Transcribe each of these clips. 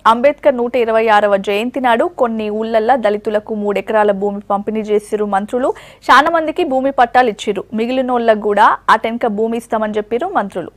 అంబేద్కర్ నూట ఇరవై ఆరవ జయంతి నాడు కొన్ని ఊళ్ళల్లో దళితులకు మూడెకరాల భూమి పంపిణీ చేసిరు మంత్రులు చాలా మందికి భూమి పట్టాలు ఇచ్చిరు మిగిలినోళ్ళకు కూడా అటెనక భూమి ఇస్తామని చెప్పిరు మంత్రులు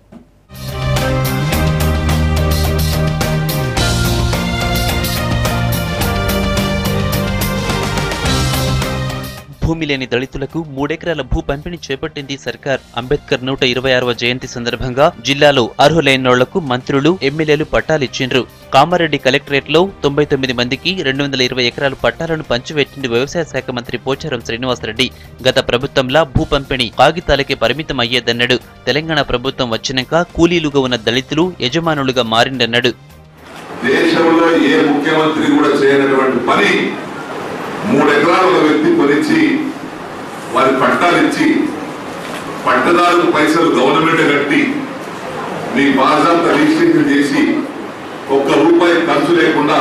భూమి లేని దళితులకు మూడెకరాల భూ పంపిణీ చేపట్టింది సర్కార్ అంబేద్కర్ నూట ఇరవై ఆరవ జయంతి సందర్భంగా జిల్లాలో అర్హులైనోళ్లకు మంత్రులు ఎమ్మెల్యేలు పట్టాలిచ్చిండ్రు కామారెడ్డి కలెక్టరేట్ లో తొంభై తొమ్మిది మందికి రెండు వందల ఇరవై ఎకరాలు పట్టాలను పంచిపెట్టింది వ్యవసాయ శాఖ మంత్రి పోచారం శ్రీనివాసరెడ్డి గత ప్రభుత్వంలా భూ పంపిణీ కాగితాలకే పరిమితం అయ్యేదన్నాడు తెలంగాణ ప్రభుత్వం వచ్చినాక కూలీలుగా ఉన్న దళితులు యజమానులుగా మారిందన్నాడు దేశంలో ఏ ముఖ్యమంత్రి కూడా చేయనటువంటి పని మూడు ఎకరాలు ఒక వ్యక్తి కొనిచ్చి వారి పట్టాలు ఇచ్చి పట్టదారులకు పైసలు గవర్నమెంట్ కట్టి మీ బాజాబ్తా రిజిస్ట్రేషన్ చేసి ఒక్క రూపాయి ఖర్చు లేకుండా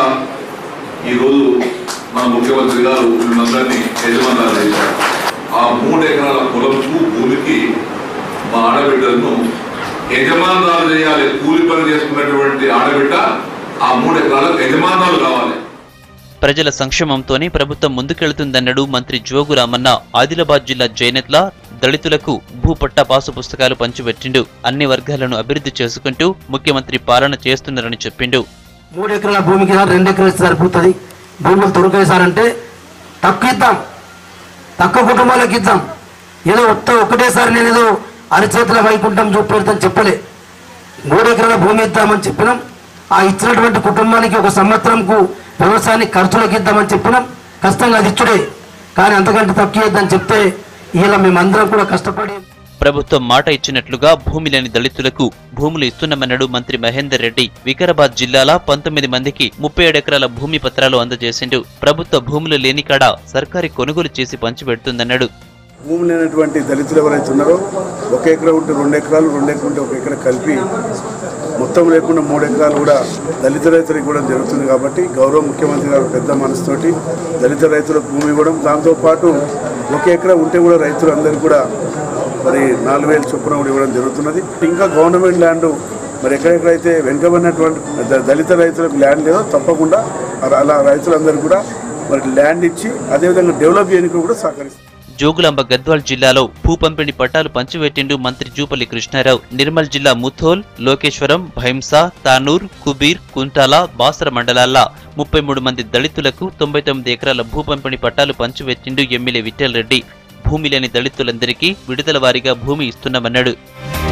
ఈరోజు మన ముఖ్యమంత్రి గారు మిమ్మల్ని యజమానాలు చేశారు ఆ మూడు ఎకరాల పొలంకు భూమికి మా ఆడబిడ్డలను యజమానాలు చేయాలి కూలి పని చేసుకున్నటువంటి ఆడబిడ్డ ఆ మూడు ఎకరాలకు యజమానాలు కావాలి ప్రజల సంక్షేమంతోనే ప్రభుత్వం ముందుకెళ్తుందన్నాడు మంత్రి జోగు రామన్న ఆదిలాబాద్ జిల్లా జైనత్ల దళితులకు భూపట్ట పాసు పుస్తకాలు పంచిపెట్టిండు అన్ని వర్గాలను అభివృద్ధి చేసుకుంటూ ముఖ్యమంత్రి పాలన చేస్తున్నారని చెప్పిండు మూడు ఎకరాల భూమికి సార్ రెండు ఎకరాలు ఇస్తే సరిపోతుంది భూములు దొరకాయి సార్ అంటే తక్కువ ఇద్దాం తక్కువ కుటుంబాలకు ఇద్దాం ఏదో ఒక్క ఒకటేసారి నేను ఏదో అరచేతుల వైకుంఠం చూపెడతాను చెప్పలే మూడు ఎకరాల భూమి ఇద్దామని చెప్పినాం ఆ ఇచ్చినటువంటి కుటుంబానికి ఒక సంవత్సరంకు వ్యవసాయానికి ఖర్చులకు ఇద్దామని చెప్పినాం కష్టంగా అది ఇచ్చుడే కానీ అంతకంటే తక్కువ ఇద్దని చెప్తే ఇలా మేమందరం కూడా కష్టపడి ప్రభుత్వం మాట ఇచ్చినట్లుగా భూమి లేని దళితులకు భూములు ఇస్తున్నామన్నాడు మంత్రి మహేందర్ రెడ్డి వికారాబాద్ జిల్లాల పంతొమ్మిది మందికి ముప్పై ఏడు ఎకరాల భూమి పత్రాలు అందజేసిండు ప్రభుత్వ భూములు లేని కాడ సర్కారీ కొనుగోలు చేసి పంచిపెడుతుందన్నాడు భూమి లేనటువంటి దళితులు ఎవరైతే ఉన్నారో ఒక ఎకరా ఉంటే రెండు ఎకరాలు రెండు ఎకరా ఉంటే ఒక ఎకరా కలిపి మొత్తం లేకుండా మూడు ఎకరాలు కూడా దళిత రైతులకు ఇవ్వడం జరుగుతుంది కాబట్టి గౌరవ ముఖ్యమంత్రి గారు పెద్ద మనసుతోటి దళిత రైతులకు భూమి ఇవ్వడం దాంతోపాటు ఒక ఎకరా ఉంటే కూడా రైతులందరికీ కూడా మరి నాలుగు వేలు చొప్పున కూడా ఇవ్వడం జరుగుతున్నది ఇంకా గవర్నమెంట్ ల్యాండ్ మరి ఎక్కడెక్కడైతే వెనుకబడినటువంటి ద- దళిత రైతులకు ల్యాండ్ లేదో తప్పకుండా అలా- అలా రైతులందరికీ కూడా మరి ల్యాండ్ ఇచ్చి అదేవిధంగా డెవలప్ చేయడానికి కూడా సహకరిస్తారు జోగులాంబ గద్వాల్ జిల్లాలో భూ పంపిణీ పట్టాలు పంచిపెట్టిండు మంత్రి జూపల్లి కృష్ణారావు నిర్మల్ జిల్లా ముథోల్ లోకేశ్వరం భైంసా తానూర్ కుబీర్ కుంటాల బాసర మండలాల ముప్పై మూడు మంది దళితులకు తొంభై తొమ్మిది ఎకరాల భూ పంపిణీ పట్టాలు పంచిపెట్టిండు ఎమ్మెల్యే విఠల్ రెడ్డి భూమి లేని దళితులందరికీ విడుదల వారీగా భూమి ఇస్తున్నామన్నాడు